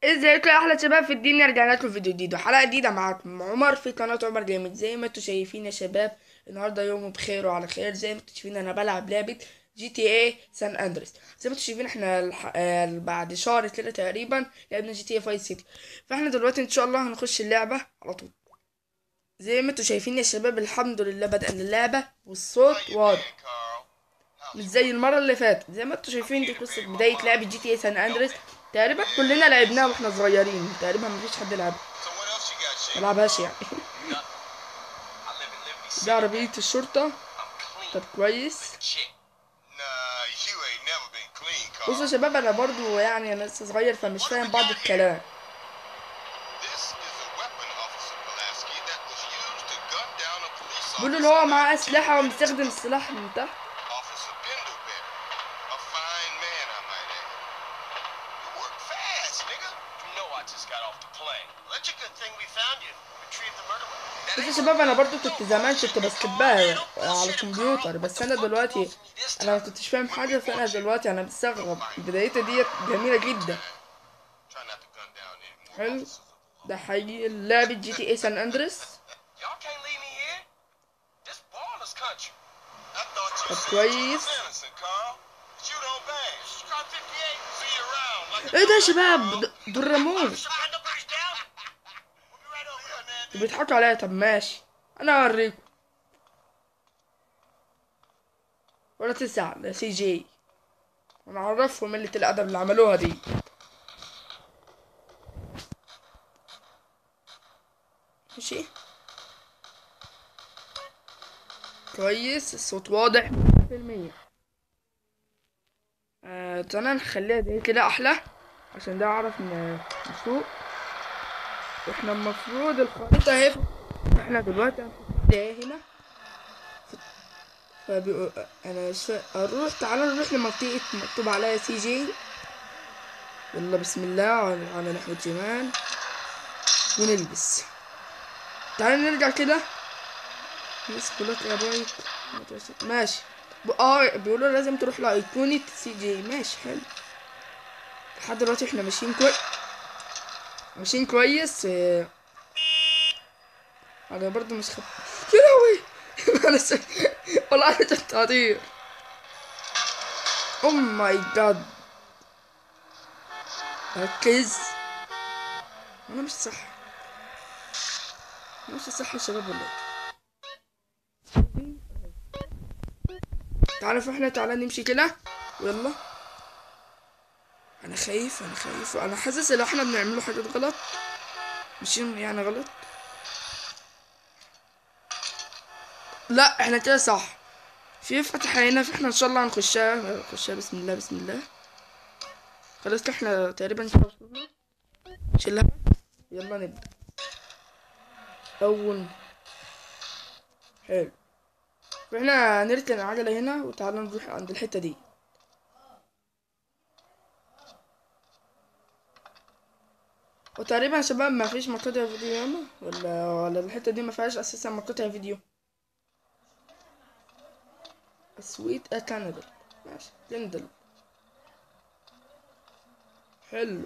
ازيكم يا احلى شباب في الدنيا رجعنا لكم فيديو جديد وحلقه جديده معاكم عمر في قناه عمر جامد زي ما انتم شايفين يا شباب النهارده يوم بخير وعلى خير زي ما انتم شايفين انا بلعب لعبه جي تي اي سان اندريس زي ما انتم شايفين احنا الح... آه، بعد شهر كده تقريبا لعبنا جي تي اي فايس سيتي فاحنا دلوقتي ان شاء الله هنخش اللعبه على طول زي ما انتم شايفين يا شباب الحمد لله بدأنا اللعبه والصوت واضح مش زي المره اللي فاتت زي ما انتم شايفين دي قصه بدايه لعبه جي تي اي سان اندريس تقريبا كلنا لعبناها واحنا صغيرين تقريبا مفيش حد لعبها So what else you got, Shane? ملعبهاش يعني I live in Liberty دي عربية الشرطة I'm clean. طب كويس Shit. Nah, you ain't never been clean, Carl. بصوا يا شباب انا برضو يعني انا لسه صغير فمش فاهم بعض الكلام This is a weapon, Officer Pulaski, that was used to gun down a police بيقولوا ان officer. هو معاه اسلحة وبيستخدم السلاح من تحت Officer Pendlebury. A fine man, I might add. You work fast, nigga. You know I just got off the plane. Well, it's a good thing we found you. Retrieved the murder weapon. That بصوا يا ain't شباب انا برضو كنت زمان كنت بسكبها على الكمبيوتر بس انا دلوقتي انا ما كنتش فاهم حاجة فانا دلوقتي انا مستغرب بدايتها ديت جميلة جدا Try not to gun down any more حلو officers. ده حقيقي لعبة جي تي اي سان اندريس Y'all can't leave me here. This baller's country. I thought you طب said كويس. you was innocent, Carl. But you don't bang. Scar 58. See you around. Like ايه ده يا شباب د- دول راموس Shut the place down. We'll be right over here, man. بيضحكوا عليا طب ماشي انا اوريكم ولا تسع ده سي جي انا اعرفهم قلة الادب اللي عملوها دي ماشي كويس الصوت واضح في المية آه تمام نخليها دي كده احلى عشان ده اعرف ن- نسوق احنا المفروض الخريطة اهي احنا دلوقتي هنحط ده هنا فبيقول انا مش فا- نروح تعالى نروح لمنطقة مكتوب عليها سي جي يلا بسم الله على, على ناحية شمال ونلبس تعالى نرجع كده ناس بلوك يا بايك ماشي ب- اه بيقولوا لازم تروح لأيقونة سي جي ماشي حلو لحد دلوقتي احنا ماشيين كويس ماشيين كويس اه، انا برضو مش خب يا لهوي انا س... والله انا كنت هطير او ماي جاد ركز انا مش صح أنا مش صح يا شباب ولا إيه؟ تعالوا فاحنا تعالى نمشي كده ويلا انا خايف انا خايف انا حاسس ان احنا بنعمله حاجات غلط مش يعني غلط لا احنا كده صح في فتحة هنا فاحنا ان شاء الله هنخشها نخشها بسم الله بسم الله خلاص احنا تقريبا كده وصلنا شيلها يلا نبدأ اول حلو فاحنا هنركن العجلة هنا وتعالى نروح عند الحتة دي وتقريبا يا شباب ما فيش مقاطع فيديو ياما ولا ولا الحتة دي ما فيهاش اساسا مقاطع فيديو سويت كندا ماشي كندل حلو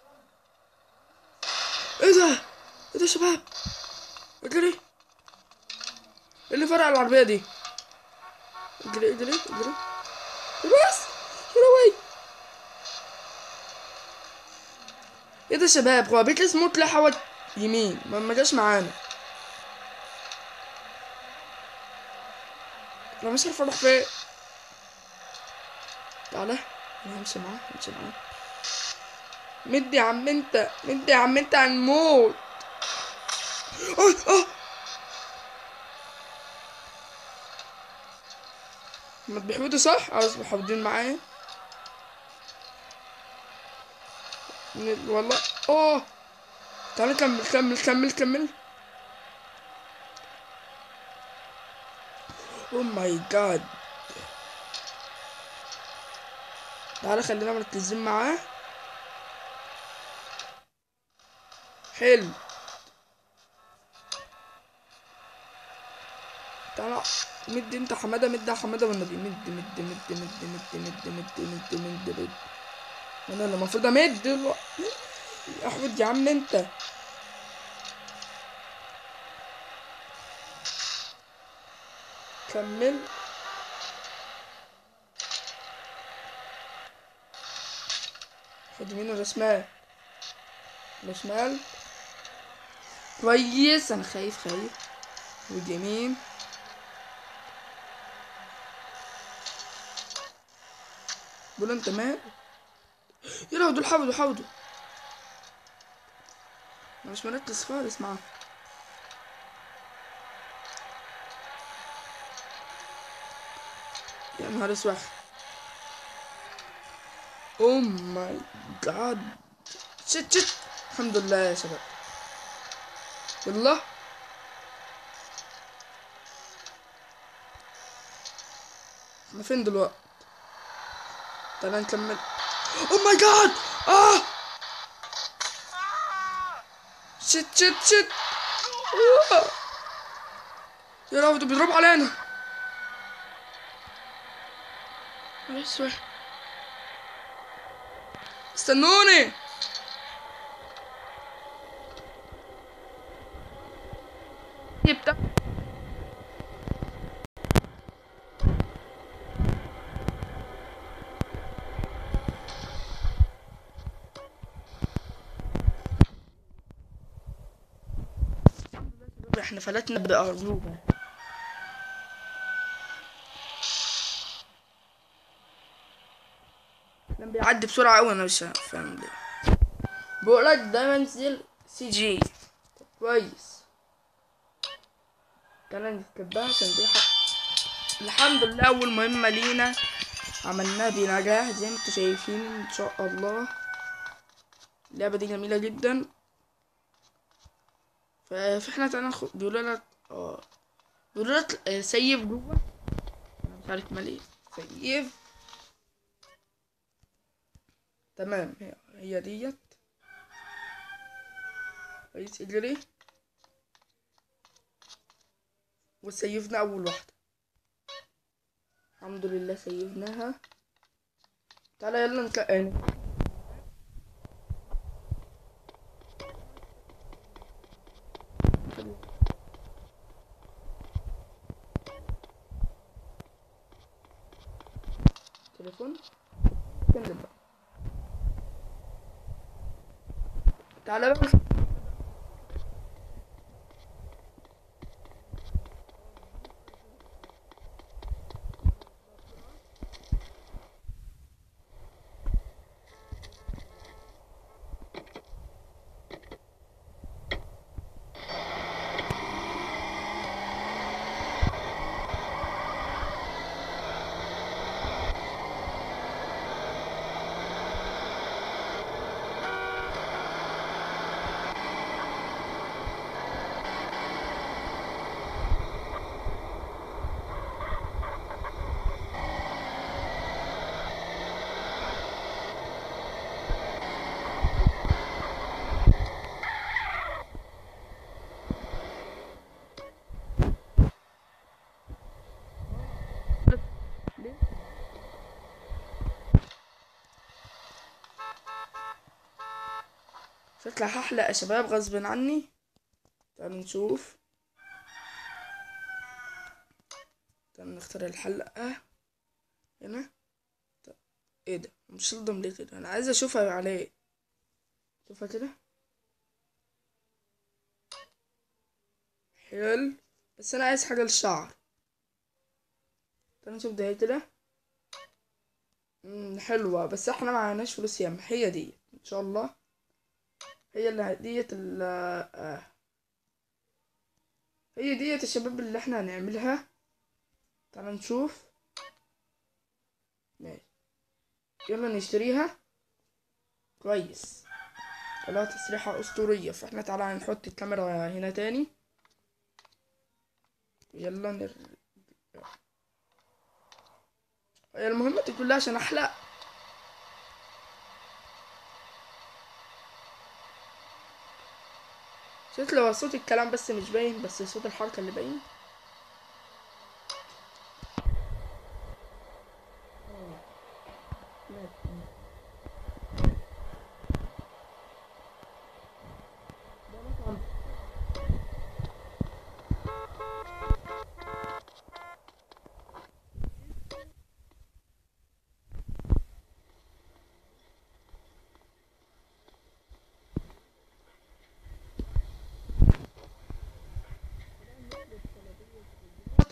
ايه ده ايه ده يا شباب اجري ايه اللي فرق العربية دي اجري اجري اجري بس يا لهوي ايه ده يا شباب هو بيت اسمه طلع حوت يمين ما ما جاش معانا انا مش عارف اروح فين تعالى انا همشي معاه همشي معاه مد يا عم انت مد يا عم انت هنموت اه اه ما بيحودوا صح عاوز محودين معايا ن- والله اه تعالى كمل كمل كمل كمل او ماي جاد تعالى خلينا مركزين معاه حلو تعالى مد انت حماده مد يا حماده والنبي مد مد مد مد مد مد مد مد مد مد انا اللي المفروض امد دلوقتي احمد يا عم انت كمل خد يمين ولا شمال ولا شمال كويس انا خايف خايف خد يمين دول انت مال يا لهوي دول حودوا حودوا انا مش مركز خالص معاهم يا نهار اسود او ماي جاد شت شت الحمد لله يا شباب يلا احنا فين دلوقتي تعالى نكمل او ماي جاد اه شت شت شت آه. يا لهوي ده بيضربوا علينا بس واحد استنوني جبت احنا فلتنا بأرجوبة كان بيعدي بسرعة أوي أنا مش فاهم ليه بقولك ده منزل سي جي طب كويس كان نكتبها عشان دي حق الحمد لله أول مهمة لينا عملناها بنجاح زي ما انتوا شايفين إن شاء الله اللعبة دي جميلة جدا ف- فاحنا تعالى ناخد بيقولوا لك اه بيقولوا لك آه، سيف جوه انا مش عارف مال ايه سيف تمام هي هي ديت كويس اجري وسيفنا اول واحدة الحمد لله سيفناها تعالى يلا نك... تليفون كنزل بقى تعالى بقى ليه؟ شكلها هحلق يا شباب غصب عني تعالوا نشوف تعالوا نختار الحلقة هنا طب ايه ده مش صدم ليه كده انا عايز اشوفها عليه شوفها كده حلو بس انا عايز حاجة للشعر تعالوا نشوف ده كده مم، حلوة بس احنا معناش فلوس ياما هي دي ان شاء الله هي اللي ديت ال آه. هي ديت الشباب اللي احنا هنعملها تعال نشوف ماشي يلا نشتريها كويس لها تسريحة أسطورية فاحنا تعالى هنحط الكاميرا هنا تاني يلا نر... هي المهمة دي كلها عشان أحلق شفت لو صوت الكلام بس مش باين بس صوت الحركة اللي باين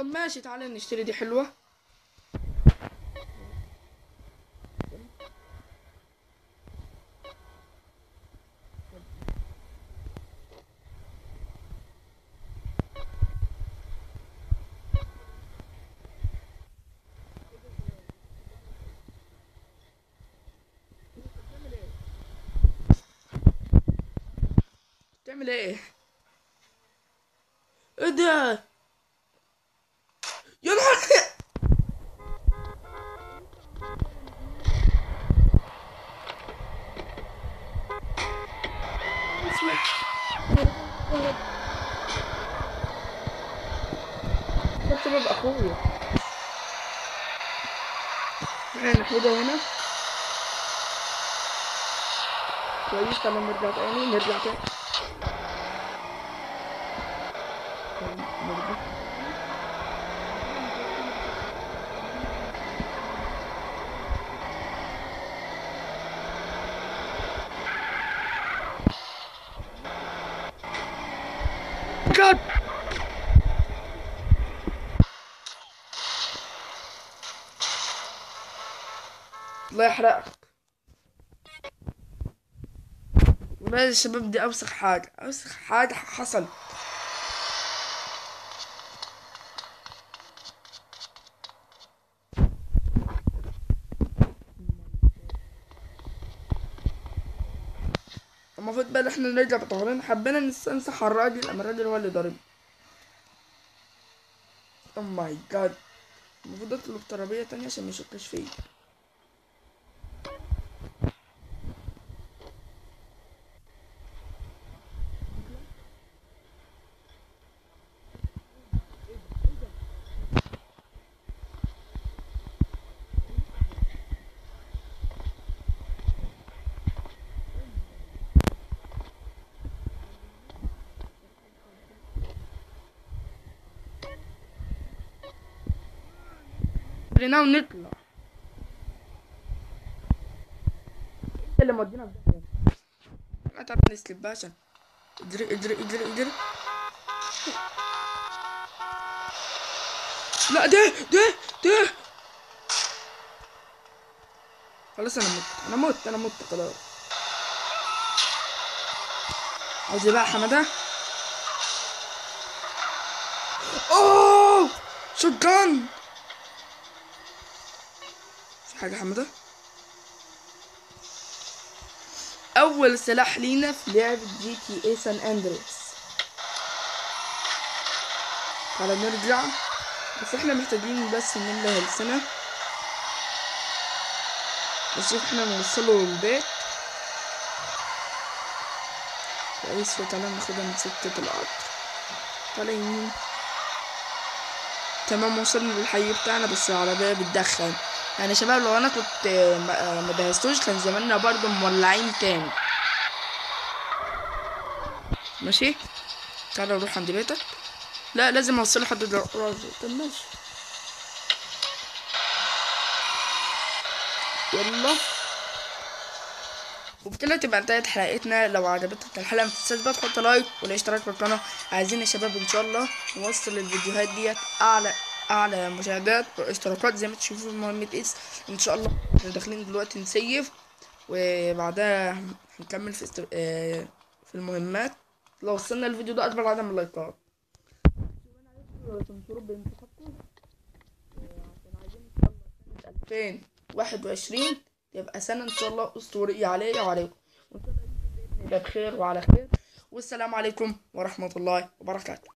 طب ماشي تعالى نشتري دي حلوة بتعمل ايه ايه ده يا نهار اسود. ده بسبب اخويا احنا ناخدها هنا كويس تعالى نرجع تاني نرجع تاني طيب، نرجع. God. الله يحرقك والله يا شباب دي أوسخ حاجة أوسخ حاجة حصل المفروض بقى إن احنا نرجع بطهرين حبينا نستنصح على الراجل اما الراجل هو اللي ضارب او ماي جاد المفروض اطلب ترابية تانية عشان ميشكش فيا خلينا ونطلع انت اللي مودينا في داهية لا تعالى نسلب باشا اجري اجري اجري اجري لا ده ده ده خلاص انا مت انا مت انا مت خلاص عاوز إيه بقى حماده اوه شوت جان في حاجة حمادة أول سلاح لينا في لعبة جي تي اي سان اندريس تعالى نرجع بس احنا محتاجين بس نملى هلسنا نشوف احنا نوصله للبيت كويس تعالى ناخدها من سكة القطر تعالى يمين تمام وصلنا للحي بتاعنا بس العربية بتدخن يعني شباب لو انا كنت ما ما دهستوش كان زماننا برضو مولعين تاني ماشي تعالى نروح عند بيتك لا لازم اوصله لحد الراجل طب ماشي يلا وبكده تبقى انتهت حلقتنا لو عجبتك الحلقه ما تنساش بقى تحط لايك والاشتراك في القناه عايزين يا شباب ان شاء الله نوصل الفيديوهات ديت اعلى اعلى مشاهدات واشتراكات زي ما تشوفوا في مهمة اس ان شاء الله احنا داخلين دلوقتي نسيف وبعدها هنكمل في استر... آه، في المهمات لو وصلنا الفيديو ده اكبر عدد من اللايكات تنشروا بانتخابكم عشان عايزين ان شاء الله سنة 2021 تبقى سنة ان شاء الله اسطورية عليا وعليكم وان شاء الله بإذن الله بخير وعلى خير والسلام عليكم ورحمة الله وبركاته